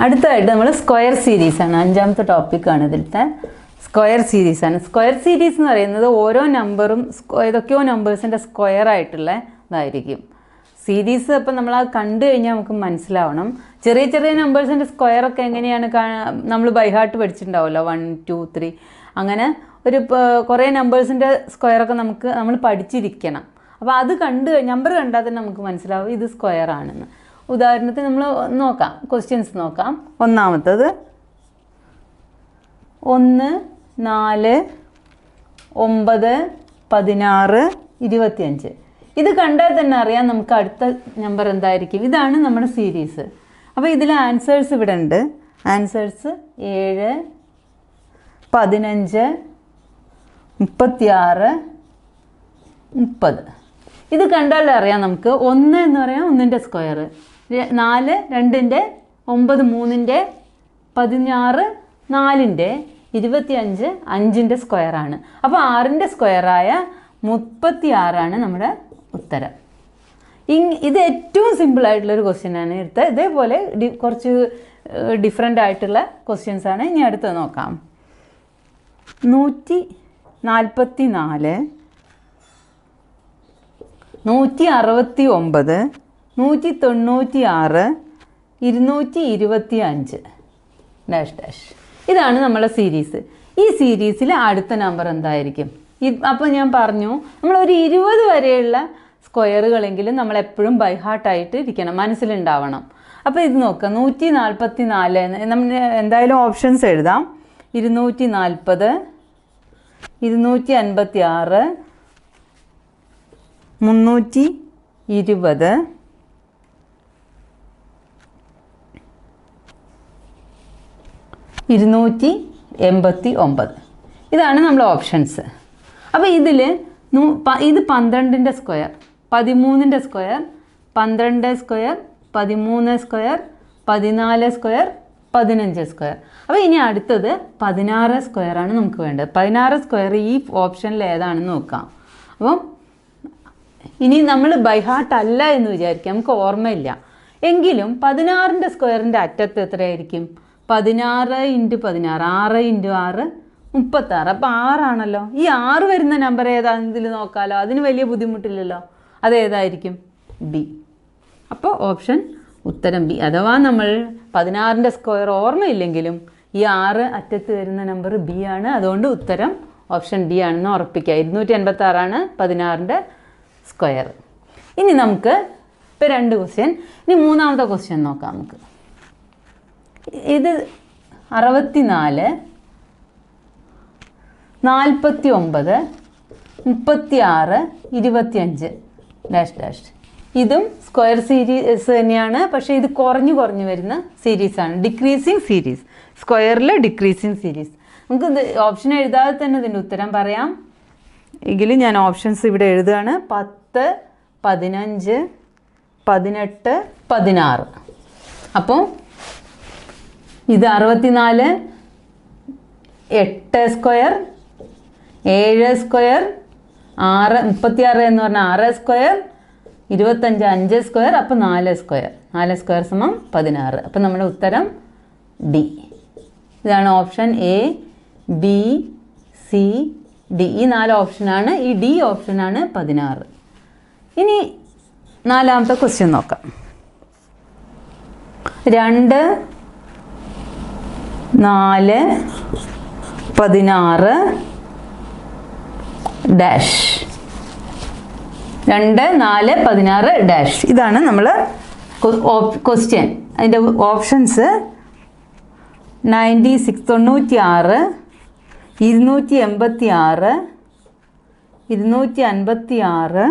അടുത്തതായിട്ട് നമ്മൾ സ്ക്വയർ സീരീസാണ് അഞ്ചാമത്തെ ടോപ്പിക്കാണ് ഇതിലത്തെ സ്ക്വയർ സീരീസാണ് സ്ക്വയർ സീരീസ് എന്ന് പറയുന്നത് ഓരോ നമ്പറും ഏതൊക്കെയോ നമ്പേഴ്സിൻ്റെ സ്ക്വയർ ആയിട്ടുള്ള ഇതായിരിക്കും സീരീസ് ഇപ്പം നമ്മൾ അത് കണ്ടു കഴിഞ്ഞാൽ നമുക്ക് മനസ്സിലാവണം ചെറിയ ചെറിയ നമ്പേഴ്സിൻ്റെ സ്ക്വയർ ഒക്കെ എങ്ങനെയാണ് നമ്മൾ ബൈഹാർട്ട് പഠിച്ചിട്ടുണ്ടാവുമല്ലോ വൺ ടു ത്രീ അങ്ങനെ ഒരു പ- കുറേ നമ്പേഴ്സിൻ്റെ സ്ക്വയറൊക്കെ നമുക്ക് നമ്മൾ പഠിച്ചിരിക്കണം അപ്പോൾ അത് കണ്ട് നമ്പർ കണ്ടാൽ തന്നെ നമുക്ക് മനസ്സിലാവും ഇത് സ്ക്വയർ ആണെന്ന് ഉദാഹരണത്തിന് നമ്മൾ നോക്കാം ക്വസ്റ്റ്യൻസ് നോക്കാം ഒന്നാമത്തത് ഒന്ന് നാല് ഒമ്പത് പതിനാറ് ഇരുപത്തിയഞ്ച് ഇത് കണ്ടാൽ തന്നെ അറിയാം നമുക്ക് അടുത്ത നമ്പർ എന്തായിരിക്കും ഇതാണ് നമ്മുടെ സീരീസ് അപ്പോൾ ഇതിൽ ആൻസേഴ്സ് ഇവിടെ ഉണ്ട് ആൻസേഴ്സ് ഏഴ് പതിനഞ്ച് മുപ്പത്തിയാറ് മുപ്പത് ഇത് കണ്ടാൽ അറിയാം നമുക്ക് ഒന്ന് എന്ന് പറയാം ഒന്നിൻ്റെ സ്ക്വയർ നാല് രണ്ടിൻ്റെ ഒമ്പത് മൂന്നിൻ്റെ പതിനാറ് നാലിൻ്റെ ഇരുപത്തിയഞ്ച് അഞ്ചിൻ്റെ സ്ക്വയറാണ് അപ്പോൾ ആറിൻ്റെ സ്ക്വയറായ മുപ്പത്തി ആറാണ് നമ്മുടെ ഉത്തരം ഇങ് ഇത് ഏറ്റവും സിമ്പിൾ ആയിട്ടുള്ള ഒരു ക്വസ്റ്റ്യൻ ആണ് എടുത്തത് ഇതേപോലെ ഡി- കുറച്ച് ഡിഫറെൻ്റ് ആയിട്ടുള്ള ക്വസ്റ്റ്യൻസ് ആണ് ഇനി അടുത്ത് നോക്കാം നൂറ്റി നാൽപ്പത്തി നാല് നൂറ്റി അറുപത്തി ഒമ്പത് നൂറ്റി തൊണ്ണൂറ്റി ആറ് ഇരുന്നൂറ്റി ഇരുപത്തി അഞ്ച് ഡാഷ് ഡാഷ് ഇതാണ് നമ്മളെ സീരീസ് ഈ സീരീസിൽ അടുത്ത നമ്പർ എന്തായിരിക്കും അപ്പോൾ ഞാൻ പറഞ്ഞു നമ്മൾ ഒരു ഇരുപത് വരെയുള്ള സ്ക്വയറുകളെങ്കിലും നമ്മൾ എപ്പോഴും ബൈഹാർട്ടായിട്ട് ഇരിക്കണം മനസ്സിലുണ്ടാവണം അപ്പോൾ ഇത് നോക്കാം നൂറ്റി നാൽപ്പത്തി നാല് നമ്മൾ എന്തായാലും ഓപ്ഷൻസ് എഴുതാം ഇരുന്നൂറ്റി നാൽപ്പത് ഇരുന്നൂറ്റി അൻപത്തി ആറ് മുന്നൂറ്റി ഇരുപത് ഇരുന്നൂറ്റി എൺപത്തി ഒമ്പത് ഇതാണ് നമ്മൾ ഓപ്ഷൻസ് അപ്പോൾ ഇതിൽ ഇത് പന്ത്രണ്ടിൻ്റെ സ്ക്വയർ പതിമൂന്നിൻ്റെ സ്ക്വയർ പന്ത്രണ്ട് സ്ക്വയർ പതിമൂന്ന് സ്ക്വയർ പതിനാല് സ്ക്വയർ പതിനഞ്ച് സ്ക്വയർ അപ്പോൾ ഇനി അടുത്തത് പതിനാറ് സ്ക്വയറാണ് നമുക്ക് വേണ്ടത് പതിനാറ് സ്ക്വയർ ഈ ഓപ്ഷനിൽ ഏതാണെന്ന് നോക്കാം അപ്പം ഇനി നമ്മൾ ബൈഹാർട്ട് അല്ല എന്ന് വിചാരിക്കാം നമുക്ക് ഓർമ്മയില്ല എങ്കിലും പതിനാറിൻ്റെ സ്ക്വയറിൻ്റെ അറ്റത്ത് എത്രയായിരിക്കും പതിനാറ് ഇൻറ്റു പതിനാറ് ആറ് ഇൻറ്റു ആറ് മുപ്പത്താറ് അപ്പോൾ ആറാണല്ലോ ഈ ആറ് വരുന്ന നമ്പർ ഏതാണെന്ന് ഇതിൽ നോക്കാമല്ലോ അതിന് വലിയ ബുദ്ധിമുട്ടില്ലല്ലോ അതേതായിരിക്കും ബി അപ്പോൾ ഓപ്ഷൻ ഉത്തരം ബി അഥവാ നമ്മൾ പതിനാറിൻ്റെ സ്ക്വയർ ഓർമ്മയില്ലെങ്കിലും ഈ ആറ് അറ്റത്ത് വരുന്ന നമ്പർ ബി ആണ് അതുകൊണ്ട് ഉത്തരം ഓപ്ഷൻ ഡി ആണെന്ന് ഉറപ്പിക്കുക ഇരുന്നൂറ്റി എൺപത്തി ആറാണ് പതിനാറിൻ്റെ സ്ക്വയർ ഇനി നമുക്ക് ഇപ്പോൾ രണ്ട് ക്വസ്റ്റ്യൻ ഇനി മൂന്നാമത്തെ ക്വസ്റ്റ്യൻ നോക്കാം നമുക്ക് ഇത് അറുപത്തിനാല് നാൽപ്പത്തി ഒമ്പത് മുപ്പത്തി ആറ് ഇരുപത്തിയഞ്ച് ഡാഷ് ഡാഷ് ഇതും സ്ക്വയർ സീരീസ് തന്നെയാണ് പക്ഷേ ഇത് കുറഞ്ഞു കുറഞ്ഞു വരുന്ന സീരീസാണ് ഡിക്രീസിങ് സീരീസ് സ്ക്വയറിൽ ഡിക്രീസിങ് സീരീസ് നമുക്ക് ഇത് ഓപ്ഷൻ എഴുതാതെ തന്നെ ഇതിൻ്റെ ഉത്തരം പറയാം എങ്കിലും ഞാൻ ഓപ്ഷൻസ് ഇവിടെ എഴുതുകയാണ് പത്ത് പതിനഞ്ച് പതിനെട്ട് പതിനാറ് അപ്പോൾ ഇത് അറുപത്തിനാല് എട്ട് സ്ക്വയർ ഏഴ് സ്ക്വയർ ആറ് മുപ്പത്തിയാറ് എന്ന് പറഞ്ഞാൽ ആറ് സ്ക്വയർ ഇരുപത്തഞ്ച് അഞ്ച് സ്ക്വയർ അപ്പോൾ നാല് സ്ക്വയർ നാല് സ്ക്വയർ സമം പതിനാറ് അപ്പോൾ നമ്മുടെ ഉത്തരം ഡി ഇതാണ് option A B C D ഈ നാല് ഓപ്ഷനാണ് ഈ ഡി ഓപ്ഷനാണ് പതിനാറ് ഇനി നാലാമത്തെ ക്വസ്റ്റ്യൻ നോക്കാം രണ്ട് നാല് പതിനാറ് ഡാഷ് രണ്ട് നാല് പതിനാറ് ഡാഷ് ഇതാണ് നമ്മൾ ക്വസ്റ്റ്യൻ അതിൻ്റെ ഓപ്ഷൻസ് നയൻറ്റി സിക്സ് തൊണ്ണൂറ്റി ആറ് ഇരുന്നൂറ്റി എൺപത്തി ആറ് ഇരുന്നൂറ്റി അൻപത്തി ആറ്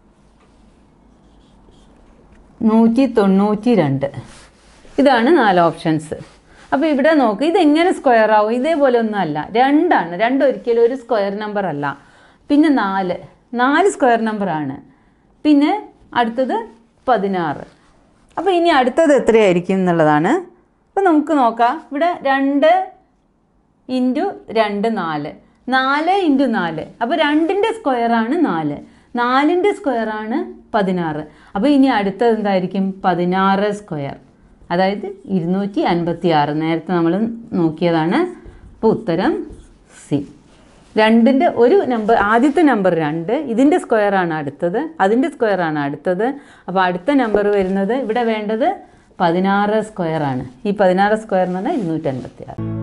നൂറ്റി തൊണ്ണൂറ്റി രണ്ട് ഇതാണ് നാല് ഓപ്ഷൻസ് അപ്പോൾ ഇവിടെ നോക്ക് ഇതെങ്ങനെ സ്ക്വയർ ആവും ഇതേപോലെ ഒന്നും അല്ല രണ്ടാണ് രണ്ട് ഒരിക്കലും ഒരു സ്ക്വയർ നമ്പർ അല്ല പിന്നെ നാല് നാല് സ്ക്വയർ നമ്പറാണ് പിന്നെ അടുത്തത് പതിനാറ് അപ്പോൾ ഇനി അടുത്തത് എത്രയായിരിക്കും എന്നുള്ളതാണ് അപ്പോൾ നമുക്ക് നോക്കാം ഇവിടെ രണ്ട് ഇൻറ്റു രണ്ട് നാല് നാല് ഇൻറ്റു നാല് അപ്പോൾ രണ്ടിൻ്റെ സ്ക്വയറാണ് നാല് നാലിൻ്റെ സ്ക്വയറാണ് പതിനാറ് അപ്പോൾ ഇനി അടുത്തത് എന്തായിരിക്കും പതിനാറ് സ്ക്വയർ അതായത് ഇരുന്നൂറ്റി അൻപത്തി ആറ് നേരത്തെ നമ്മൾ നോക്കിയതാണ് അപ്പോൾ ഉത്തരം സി രണ്ടിൻ്റെ ഒരു നമ്പർ ആദ്യത്തെ നമ്പർ രണ്ട് ഇതിൻ്റെ സ്ക്വയറാണ് അടുത്തത് അതിൻ്റെ സ്ക്വയറാണ് അടുത്തത് അപ്പോൾ അടുത്ത നമ്പർ വരുന്നത് ഇവിടെ വേണ്ടത് പതിനാറ് സ്ക്വയറാണ് ഈ പതിനാറ് സ്ക്വയർ എന്ന് പറഞ്ഞാൽ ഇരുന്നൂറ്റി അൻപത്തി ആറ്